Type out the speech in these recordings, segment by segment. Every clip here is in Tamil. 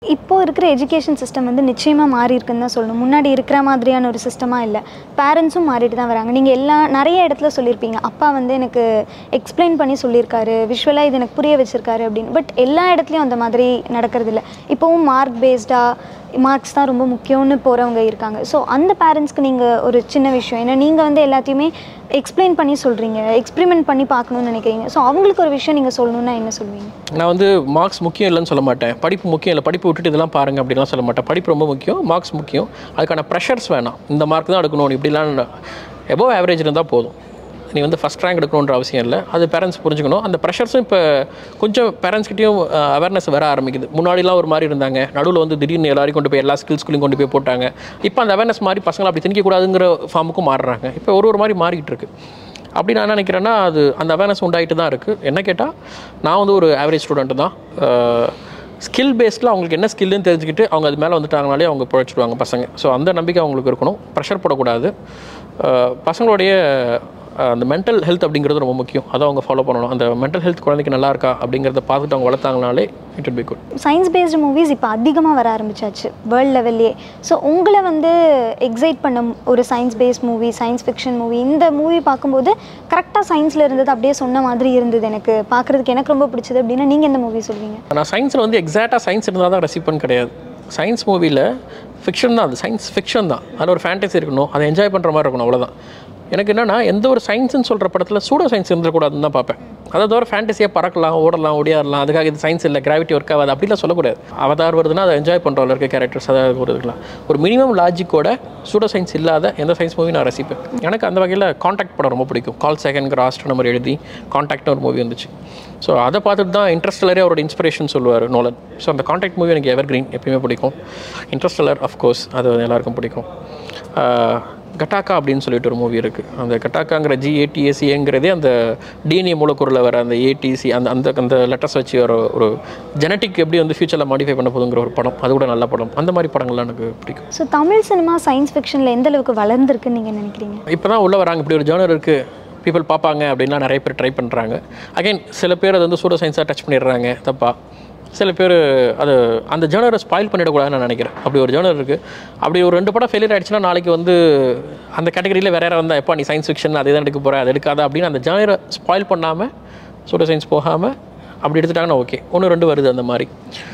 இப்போ இருக்கிற எஜுகேஷன் சிஸ்டம் வந்து நிச்சயமாக மாறி இருக்குன்னு தான் சொல்லணும் முன்னாடி இருக்கிற மாதிரியான ஒரு சிஸ்டமாக இல்லை பேரண்ட்ஸும் மாறிட்டு தான் வராங்க நீங்கள் எல்லா நிறைய இடத்துல சொல்லியிருப்பீங்க அப்பா வந்து எனக்கு எக்ஸ்பிளைன் பண்ணி சொல்லியிருக்காரு விஷுவலாக இது எனக்கு புரிய வச்சிருக்காரு அப்படின்னு பட் எல்லா இடத்துலையும் அந்த மாதிரி நடக்கிறது இல்லை இப்போவும் மார்க் பேஸ்டாக மார்க்ஸ் தான் ரொம்ப முக்கியம்னு போகிறவங்க இருக்காங்க ஸோ அந்த பேரண்ட்ஸ்க்கு நீங்கள் ஒரு சின்ன விஷயம் ஏன்னா நீங்கள் வந்து எல்லாத்தையுமே எக்ஸ்பிளைன் பண்ணி சொல்கிறீங்க எக்ஸ்பிரிமெண்ட் பண்ணி பார்க்கணும்னு நினைக்கிறீங்க ஸோ அவங்களுக்கு ஒரு விஷயம் நீங்கள் சொல்லணும்னா என்ன சொல்வீங்க நான் வந்து மார்க்ஸ் முக்கியம் இல்லைன்னு சொல்ல மாட்டேன் படிப்பு முக்கியம் இல்லை படிப்பு விட்டுட்டு இதெல்லாம் பாருங்க அப்படின்லாம் சொல்ல மாட்டேன் படிப்பு ரொம்ப முக்கியம் மார்க்ஸ் முக்கியம் அதுக்கான ப்ரெஷர்ஸ் வேணாம் இந்த மார்க் தான் எடுக்கணும் இப்படிலாம் எபோவ் ஆவரேஜ் இருந்தால் போதும் நீ வந்து ஃபஸ்ட் ரேங்க் எடுக்கணுன்ற அவசியம் இல்லை அது பேரண்ட்ஸ் புரிஞ்சுக்கணும் அந்த ப்ரெஷர்ஸும் இப்போ கொஞ்சம் பேரண்ட்ஸ்கிட்டையும் அவேர்னஸ் வர ஆரம்பிக்குது முன்னாடிலாம் ஒரு மாதிரி இருந்தாங்க நடுவில் வந்து திடீர்னு எல்லாரையும் கொண்டு போய் எல்லா ஸ்கில்ஸ்குள்ளையும் கொண்டு போய் போட்டாங்க இப்போ அந்த அவேர்னஸ் மாதிரி பசங்களை அப்படி திணிக்கக்கூடாதுங்கிற ஃபார்முக்கும் மாறுறாங்க இப்போ ஒரு ஒரு மாதிரி மாறிக்கிட்டு இருக்கு அப்படி நான் என்ன நினைக்கிறேன்னா அது அந்த அவேர்னஸ் உண்டாயிட்டு தான் இருக்குது என்ன கேட்டால் நான் வந்து ஒரு ஆவரேஜ் ஸ்டூடெண்ட் தான் ஸ்கில் பேஸ்டில் அவங்களுக்கு என்ன ஸ்கில்லுன்னு தெரிஞ்சுக்கிட்டு அவங்க அது மேலே வந்துட்டாங்கனாலே அவங்க பிழைச்சிடுவாங்க பசங்க ஸோ அந்த நம்பிக்கை அவங்களுக்கு இருக்கணும் ப்ரெஷர் போடக்கூடாது அஹ் பசங்களுடைய அஹ், அந்த மென்டல் ஹெல்த் அப்படிங்கிறது ரொம்ப முக்கியம் அதை அவங்க ஃபாலோ பண்ணணும் அந்த மென்டல் ஹெல்த் குழந்தைக்கு நல்லா இருக்கா அப்படிங்கிறத பார்த்துட்டு அவங்க வளர்த்தாங்கனாலே it will be good science based movies இப்போ அதிகமாக வர ஆரம்பிச்சாச்சு வேர்ல்ட் லெவல்லே ஸோ உங்களை வந்து எக்ஸைட் பண்ண ஒரு science based movie science fiction movie இந்த மூவி பார்க்கும்போது கரெக்டாக சயின்ஸில் இருந்தது அப்படியே சொன்ன மாதிரி இருந்தது எனக்கு பார்க்குறதுக்கு எனக்கு ரொம்ப பிடிச்சது அப்படின்னா நீங்கள் எந்த மூவி சொல்வீங்க நான் சயின்ஸில் வந்து எக்ஸாக்டாக சயின்ஸ் இருந்தால் தான் ரசிப்பேன்னு கிடையாது சயின்ஸ் மூவியில் ஃபிக்ஷன் தான் அது சயின்ஸ் ஃபிக்ஷன் தான் அதில் ஒரு ஃபேண்டசி இருக்கணும் அதை என்ஜாய் பண்ணுற மாதிரி இருக்கணும் அவ்வளோதான் எனக்கு என்னென்னா எந்த ஒரு சயின்ஸ்னு சொல்கிற படத்தில் சூடோ சயின்ஸ் இருந்துடக்கூடாதுன்னு தான் பார்ப்பேன் அதை தவிர ஃபேண்டசியாக பறக்கலாம் ஓடலாம் ஓடியாடலாம் அதுக்காக இது சயின்ஸ் இல்லை கிராவிட்டி ஒர்க் ஆகாது அப்படிலாம் சொல்லக்கூடாது அவதார் வருதுன்னா அதை என்ஜாய் பண்ணுறோம் இருக்க கேரக்டர்ஸ் அதாவது ஒரு இருக்கலாம் ஒரு மினிமம் லாஜிக்கோட சூடோ சயின்ஸ் இல்லாத எந்த சயின்ஸ் மூவி நான் ரசிப்பேன் எனக்கு அந்த வகையில் காண்டாக்ட் படம் ரொம்ப பிடிக்கும் கால் செகண்ட் ராஸ்ட் நம்பர் எழுதி காண்டாக்ட்னு ஒரு மூவி வந்துச்சு ஸோ அதை பார்த்துட்டு தான் இன்ட்ரெஸ்டலரே அவரோட இன்ஸ்பிரேஷன் சொல்லுவார் நோலன் ஸோ அந்த காண்டாக்ட் மூவி எனக்கு எவர் கிரீன் எப்பயுமே பிடிக்கும் இன்ட்ரெஸ்டலர் அஃப்கோர்ஸ் அது எல்லாருக்கும் பிடிக்கும் ஆஹ், கட்டாக்கா அப்படின்னு சொல்லிட்டு ஒரு மூவி இருக்குது அந்த கட்டாக்காங்கிற ஜிஏடிஎஸ்சிங்கிறதே அந்த டிஎன்ஏ மூலக்கூறில் வர அந்த ஏடிசி அந்த அந்த அந்த லெட்டர்ஸ் வச்சு வர ஒரு ஜெனட்டிக் எப்படி வந்து ஃபியூச்சரில் மாடிஃபை பண்ண போதுங்கிற ஒரு படம் அது கூட நல்ல படம் அந்த மாதிரி படங்கள்லாம் எனக்கு பிடிக்கும் ஸோ தமிழ் சினிமா சயின்ஸ் ஃபிக்ஷனில் எந்த அளவுக்கு வளர்ந்துருக்குன்னு நீங்கள் நினைக்கிறீங்க இப்போ தான் உள்ளே வராங்க இப்படி ஒரு ஜேர்னர் இருக்குது பீப்புள் பார்ப்பாங்க அப்படின்னா நிறைய பேர் ட்ரை பண்ணுறாங்க அகைன் சில பேர் அது வந்து சூடோ சயின்ஸாக டச் பண்ணிடுறாங்க தப்பா சில பேர் அது அந்த ஜேர்னரை ஸ்பாயில் பண்ணிடக்கூடாதுன்னு நான் நினைக்கிறேன் அப்படி ஒரு ஜேர்னர் இருக்குது அப்படி ஒரு ரெண்டு படம் ஃபெயிலியர் ஆயிடுச்சுன்னா நாளைக்கு வந்து அந்த கேட்டகரியில் வேற யாராவது வந்தால் எப்போ நீ சயின்ஸ் ஃபிக்ஷன் அதே தான் எடுக்க போகிற அது எடுக்காத அப்படின்னு அந்த ஜேர்னரை ஸ்பாயில் பண்ணாமல் சூடோ சயின்ஸ் போகாமல் அப்படி எடுத்துட்டாங்கன்னா ஓகே ஒன்று ரெண்டு வருது அந்த மாதிரி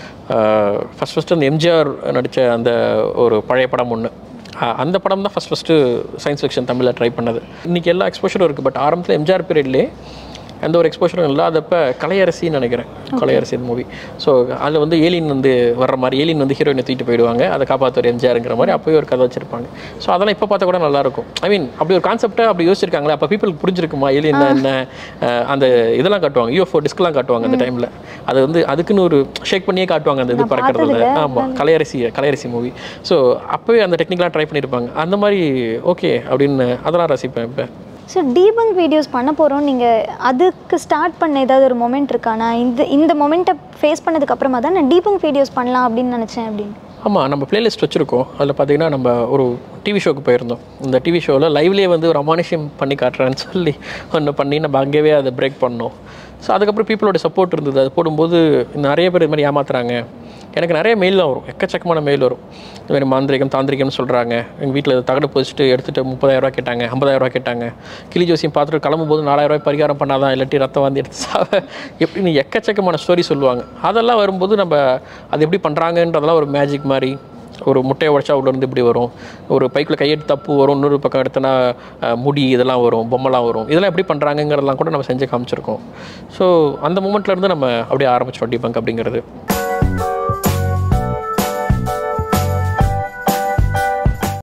ஃபஸ்ட் ஃபஸ்ட்டு அந்த எம்ஜிஆர் நடித்த அந்த ஒரு பழைய படம் ஒன்று அந்த படம் தான் ஃபஸ்ட் ஃபஸ்ட்டு சயின்ஸ் ஃபிக்ஷன் தமிழில் ட்ரை பண்ணது இன்றைக்கி எல்லா எக்ஸ்போஷரும் இருக்குது பட் ஆரம்பத்தில் எம்ஜிஆர் பீரியட்லேயே எந்த ஒரு எக்ஸ்போஷரும் இல்லாதப்ப கலையரசின்னு நினைக்கிறேன் கலையரசி மூவி ஸோ அதில் வந்து ஏலியன் வந்து வர்ற மாதிரி ஏலியன் வந்து ஹீரோயினை தூக்கிட்டு போயிடுவாங்க அதை காப்பாற்றுற எம்ஜிஆருங்கிற மாதிரி அப்போயே ஒரு கதை வச்சிருப்பாங்க ஸோ அதெல்லாம் இப்போ பார்த்தா கூட நல்லாயிருக்கும் ஐ மீன் அப்படி ஒரு கான்செப்டை அப்படி யோசிச்சிருக்காங்களே அப்போ பீப்புளுக்கு புரிஞ்சிருக்குமா ஏலியன் என்ன அஹ் அந்த இதெல்லாம் காட்டுவாங்க யூஎஃப்ஓ டிஸ்க்லாம் காட்டுவாங்க அந்த டைமில் அது வந்து அதுக்குன்னு ஒரு ஷேக் பண்ணியே காட்டுவாங்க அந்த இது பறக்கிறதுல ஆமாம் கலையரசி கலையரசி மூவி ஸோ அப்போவே அந்த டெக்னிக்லாம் ட்ரை பண்ணியிருப்பாங்க அந்த மாதிரி ஓகே அப்படின்னு அதெல்லாம் ரசிப்பேன் இப்போ ஸோ டீபங்க் வீடியோஸ் பண்ண போகிறோம் நீங்கள் அதுக்கு ஸ்டார்ட் பண்ண ஏதாவது ஒரு மொமெண்ட் இருக்கா நான் இந்த இந்த மொமெண்ட்டை ஃபேஸ் பண்ணதுக்கு அப்புறமா தான் நான் டீபங்க் வீடியோஸ் பண்ணலாம் அப்படின்னு நினச்சேன் அப்படின்னு ஆமாம் நம்ம பிளேலிஸ்ட் வச்சுருக்கோம் அதில் பார்த்தீங்கன்னா நம்ம ஒரு டிவி ஷோக்கு போயிருந்தோம் இந்த டிவி ஷோவில் லைவ்லேயே வந்து ஒரு அமானுஷ்யம் பண்ணி காட்டுறேன்னு சொல்லி ஒன்று பண்ணி நம்ம அங்கேயே அதை பிரேக் பண்ணோம் ஸோ அதுக்கப்புறம் பீப்புளோட சப்போர்ட் இருந்தது அது போடும்போது நிறைய பேர் இது மாதிரி ஏமாத்துறாங்க எனக்கு நிறைய மெயிலாம் வரும் எக்கச்சக்கமான மெயில் வரும் இது மாதிரி மாந்திரிகம் தாந்திரிகம்னு சொல்கிறாங்க எங்கள் வீட்டில் தகடு போச்சுட்டு எடுத்துகிட்டு முப்பதாயிரரூவா கேட்டாங்க ஐம்பதாயிரரூவா கேட்டாங்க கிளி ஜோசியம் பார்த்துட்டு கிளம்பும்போது நாலாயிரரூவாய் பரிகாரம் பண்ணாதான் இல்லாட்டி ரத்தம் வாந்தி எடுத்து சாவ எப்படின்னு எக்கச்சக்கமான ஸ்டோரி சொல்லுவாங்க அதெல்லாம் வரும்போது நம்ம அது எப்படி பண்ணுறாங்கன்றதெல்லாம் ஒரு மேஜிக் மாதிரி ஒரு முட்டையை உடைச்சா உள்ள இருந்து இப்படி வரும் ஒரு பைக்கில் கையெடுத்து தப்பு வரும் இன்னொரு பக்கம் எடுத்தனா அஹ், முடி இதெல்லாம் வரும் பொம்மைலாம் வரும் இதெல்லாம் எப்படி பண்ணுறாங்கங்கிறதெல்லாம் கூட நம்ம செஞ்சு காமிச்சிருக்கோம் ஸோ அந்த மூமெண்ட்ல இருந்து நம்ம அப்படியே ஆரம்பிச்சிட்டோம் டிபங்க் அப்படிங்கிறது